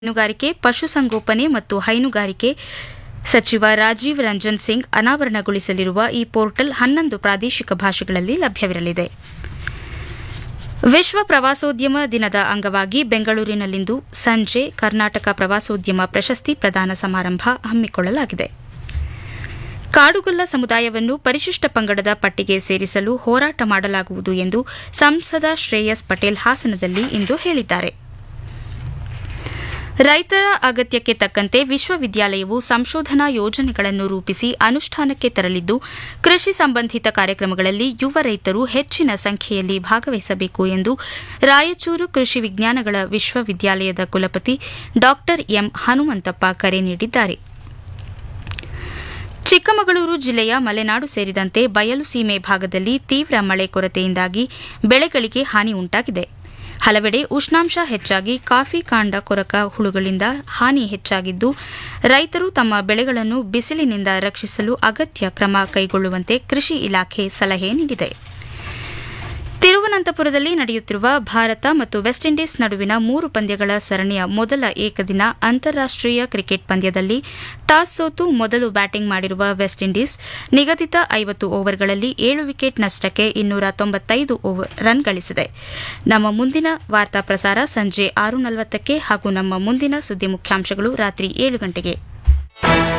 ಹೈನುಗಾರಿಕೆ ಪಶುಸಂಗೋಪನೆ ಮತ್ತು ಹೈನುಗಾರಿಕೆ ಸಚಿವ ರಾಜೀವ್ ರಂಜನ್ ಸಿಂಗ್ ಅನಾವರಣಗೊಳಿಸಲಿರುವ ಈ ಪೋರ್ಟಲ್ ಹನ್ನೊಂದು ಪ್ರಾದೇಶಿಕ ಭಾಷೆಗಳಲ್ಲಿ ಲಭ್ಯವಿರಲಿದೆ ವಿಶ್ವ ಪ್ರವಾಸೋದ್ಯಮ ದಿನದ ಅಂಗವಾಗಿ ಬೆಂಗಳೂರಿನಲ್ಲಿಂದು ಸಂಜೆ ಕರ್ನಾಟಕ ಪ್ರವಾಸೋದ್ಯಮ ಪ್ರಶಸ್ತಿ ಪ್ರದಾನ ಸಮಾರಂಭ ಹಮ್ಮಿಕೊಳ್ಳಲಾಗಿದೆ ಕಾಡುಗೊಲ್ಲ ಸಮುದಾಯವನ್ನು ಪರಿಶಿಷ್ಟ ಪಂಗಡದ ಪಟ್ಟಿಗೆ ಸೇರಿಸಲು ಹೋರಾಟ ಮಾಡಲಾಗುವುದು ಎಂದು ಸಂಸದ ಶ್ರೇಯಸ್ ಪಟೇಲ್ ಹಾಸನದಲ್ಲಿ ಇಂದು ಹೇಳಿದ್ದಾರೆ ರೈತರ ಅಗತ್ಯಕ್ಕೆ ತಕ್ಕಂತೆ ವಿಶ್ವವಿದ್ಯಾಲಯವು ಸಂಶೋಧನಾ ಯೋಜನೆಗಳನ್ನು ರೂಪಿಸಿ ಅನುಷ್ಠಾನಕ್ಕೆ ತರಲಿದ್ದು ಕೃಷಿ ಸಂಬಂಧಿತ ಕಾರ್ಯಕ್ರಮಗಳಲ್ಲಿ ಯುವ ರೈತರು ಹೆಚ್ಚಿನ ಸಂಖ್ಯೆಯಲ್ಲಿ ಭಾಗವಹಿಸಬೇಕು ಎಂದು ರಾಯಚೂರು ಕೃಷಿ ವಿಜ್ಞಾನಗಳ ವಿಶ್ವವಿದ್ಯಾಲಯದ ಕುಲಪತಿ ಡಾ ಎಂ ಹನುಮಂತಪ್ಪ ಕರೆ ನೀಡಿದ್ದಾರೆ ಚಿಕ್ಕಮಗಳೂರು ಜಿಲ್ಲೆಯ ಮಲೆನಾಡು ಸೇರಿದಂತೆ ಬಯಲು ಸೀಮೆ ಭಾಗದಲ್ಲಿ ತೀವ್ರ ಮಳೆ ಕೊರತೆಯಿಂದಾಗಿ ಬೆಳೆಗಳಿಗೆ ಹಾನಿ ಉಂಟಾಗಿದೆ ಹಲವೆಡೆ ಉಷ್ಣಾಂಶ ಹೆಚ್ಚಾಗಿ ಕಾಫಿ ಕಾಂಡ ಕೊರಕ ಹುಳುಗಳಿಂದ ಹಾನಿ ಹೆಚ್ಚಾಗಿದ್ದು ರೈತರು ತಮ್ಮ ಬೆಳೆಗಳನ್ನು ಬಿಸಿಲಿನಿಂದ ರಕ್ಷಿಸಲು ಅಗತ್ಯ ಕ್ರಮ ಕೈಗೊಳ್ಳುವಂತೆ ಕೃಷಿ ಇಲಾಖೆ ಸಲಹೆ ನೀಡಿದೆ ತಿರುವನಂತಪುರದಲ್ಲಿ ನಡೆಯುತ್ತಿರುವ ಭಾರತ ಮತ್ತು ವೆಸ್ಟ್ ಇಂಡೀಸ್ ನಡುವಿನ ಮೂರು ಪಂದ್ಯಗಳ ಸರಣಿಯ ಮೊದಲ ಏಕದಿನ ಅಂತಾರಾಷ್ಟೀಯ ಕ್ರಿಕೆಟ್ ಪಂದ್ಯದಲ್ಲಿ ಟಾಸ್ ಸೋತು ಮೊದಲು ಬ್ಯಾಟಿಂಗ್ ಮಾಡಿರುವ ವೆಸ್ಟ್ ಇಂಡೀಸ್ ನಿಗದಿತ ಐವತ್ತು ಓವರ್ಗಳಲ್ಲಿ ಏಳು ವಿಕೆಟ್ ನಷ್ಟಕ್ಕೆ ಇನ್ನೂರ ತೊಂಬತ್ತೈದು ರನ್ ಗಳಿಸಿದೆ ನಮ್ಮ ಮುಂದಿನ ವಾರ್ತಾ ಪ್ರಸಾರ ಸಂಜೆ ಆರು ನಲವತ್ತಕ್ಕೆ ಹಾಗೂ ನಮ್ಮ ಮುಂದಿನ ಸುದ್ದಿ ಮುಖ್ಯಾಂಶಗಳು ರಾತ್ರಿ ಏಳು ಗಂಟೆಗೆ